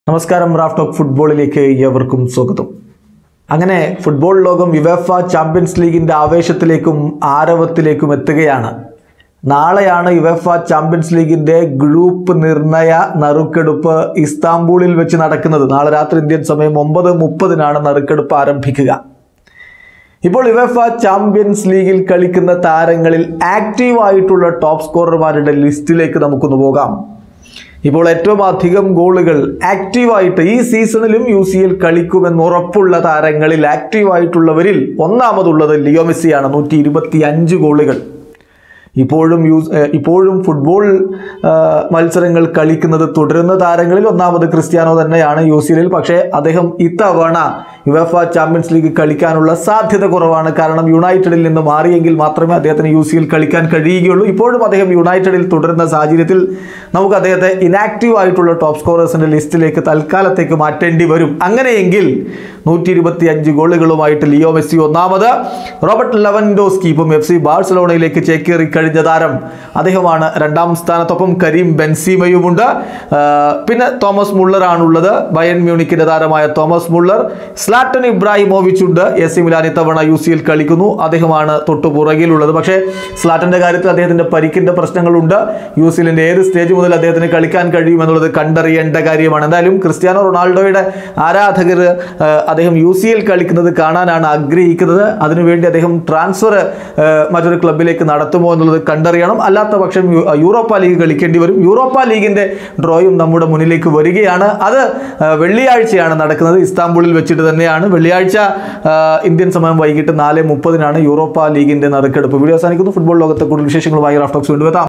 നമസ്കാരം Raf talk ഫുട്ബോളിലേക്ക് ഏവർക്കും സ്വാഗതം അങ്ങനെ ഫുട്ബോൾ ലോകം യുവേഫ ചാമ്പ്യൻസ് ലീഗിന്റെ ആവേശത്തിലേക്കും ആരവത്തിലേക്കും എത്തുകയാണ് നാളെയാണ് യുവേഫ ചാമ്പ്യൻസ് ലീഗിന്റെ ഗ്രൂപ്പ് നിർണയ നറുക്കെടുപ്പ് ഇസ്താംബൂളിൽ വെച്ച് നടക്കുന്നത് നാളെ രാത്രി ഇന്ത്യൻ സമയം ഒമ്പത് മുപ്പതിനാണ് നറുക്കെടുപ്പ് ആരംഭിക്കുക ഇപ്പോൾ യുവേഫ ചാമ്പ്യൻസ് ലീഗിൽ കളിക്കുന്ന താരങ്ങളിൽ ആക്റ്റീവ് ആയിട്ടുള്ള ടോപ്പ് സ്കോറർമാരുടെ ലിസ്റ്റിലേക്ക് നമുക്കൊന്ന് പോകാം ഇപ്പോൾ ഏറ്റവും അധികം ഗോളുകൾ ആക്റ്റീവായിട്ട് ഈ സീസണിലും യു സി എൽ കളിക്കുമെന്ന് ഉറപ്പുള്ള താരങ്ങളിൽ ആക്റ്റീവായിട്ടുള്ളവരിൽ ഒന്നാമതുള്ളത് ലിയോ മെസ്സിയാണ് നൂറ്റി ഇരുപത്തി അഞ്ച് ഗോളുകൾ ഇപ്പോഴും യൂസ് ഏഹ് ഇപ്പോഴും ഫുട്ബോൾ ആഹ് മത്സരങ്ങൾ കളിക്കുന്നത് തുടരുന്ന താരങ്ങളിൽ ഒന്നാമത് ക്രിസ്ത്യാനോ തന്നെയാണ് യു സി എല്ലിൽ പക്ഷേ അദ്ദേഹം ഇത്തവണ യുവഫ ചാമ്പ്യൻസ് ലീഗ് കളിക്കാനുള്ള സാധ്യത കുറവാണ് കാരണം യുണൈറ്റഡിൽ നിന്ന് മാറിയെങ്കിൽ മാത്രമേ അദ്ദേഹത്തിന് യു സി എൽ കളിക്കാൻ കഴിയുകയുള്ളൂ ഇപ്പോഴും അദ്ദേഹം യുണൈറ്റഡിൽ തുടരുന്ന സാഹചര്യത്തിൽ നമുക്ക് അദ്ദേഹത്തെ ഇനാക്റ്റീവ് ആയിട്ടുള്ള ടോപ്പ് സ്കോറേഴ്സിന്റെ ലിസ്റ്റിലേക്ക് തൽക്കാലത്തേക്ക് മാറ്റേണ്ടി വരും അങ്ങനെയെങ്കിൽ നൂറ്റി ഇരുപത്തി അഞ്ച് ഗോളുകളുമായിട്ട് ലിയോ മെസ്സി ഒന്നാമത് റോബർട്ട് ലെവൻഡോസ്കി ഇപ്പം എഫ് സി ബാഴ്സലോണയിലേക്ക് ചേക്കേറി കഴിഞ്ഞ താരം അദ്ദേഹമാണ് രണ്ടാം സ്ഥാനത്തൊപ്പം കരീം ബെൻസീമയുമുണ്ട് ആ, പിന്നെ തോമസ് മുള്ളറാണുള്ളത് ബയൻ മ്യൂണിക്കിന്റെ താരമായ തോമസ് മുള്ളർ സ്ലാട്ടൻ ഇബ്രാഹിമോവിച്ച് ഉണ്ട് എസ് സി മിലാൻ ഇത്തവണ യു സി എൽ കളിക്കുന്നു അദ്ദേഹമാണ് തൊട്ടു പുറകിലുള്ളത് പക്ഷേ സ്ലാട്ടന്റെ കാര്യത്തിൽ അദ്ദേഹത്തിന്റെ പരിക്കിന്റെ പ്രശ്നങ്ങളുണ്ട് യു സി എല്ലിന്റെ ഏത് സ്റ്റേജ് മുതൽ അദ്ദേഹത്തിന് കളിക്കാൻ കഴിയുമെന്നുള്ളത് കണ്ടറിയേണ്ട കാര്യമാണ് എന്തായാലും ക്രിസ്ത്യാനോ റൊണാൾഡോയുടെ ആരാധകർ ആ, അദ്ദേഹം യു സി എൽ കളിക്കുന്നത് കാണാനാണ് ആഗ്രഹിക്കുന്നത് അതിനുവേണ്ടി അദ്ദേഹം ട്രാൻസ്ഫർ മറ്റൊരു ക്ലബിലേക്ക് നടത്തുമോ എന്നുള്ളത് കണ്ടറിയണം അല്ലാത്ത പക്ഷം യു- യൂറോപ്പ ലീഗ് കളിക്കേണ്ടി വരും യൂറോപ്പ ലീഗിന്റെ ഡ്രോയും നമ്മുടെ മുന്നിലേക്ക് വരികയാണ് അത് ആ, വെള്ളിയാഴ്ചയാണ് നടക്കുന്നത് ഇസ്താംബുളിൽ വെച്ചിട്ട് തന്നെയാണ് വെള്ളിയാഴ്ച ആ, ഇന്ത്യൻ സമയം വൈകിട്ട് നാല് മുപ്പതിനാണ് യൂറോപ്പ ലീഗിന്റെ നറുക്കെടുപ്പ് വീഡിയോ അവസാനിക്കുന്നു ഫുട്ബോൾ ലോകത്തെ കൂടുതൽ വിശേഷങ്ങളുമായി റാഫ്റ്റോക്സ് വീണ്ടും എത്താം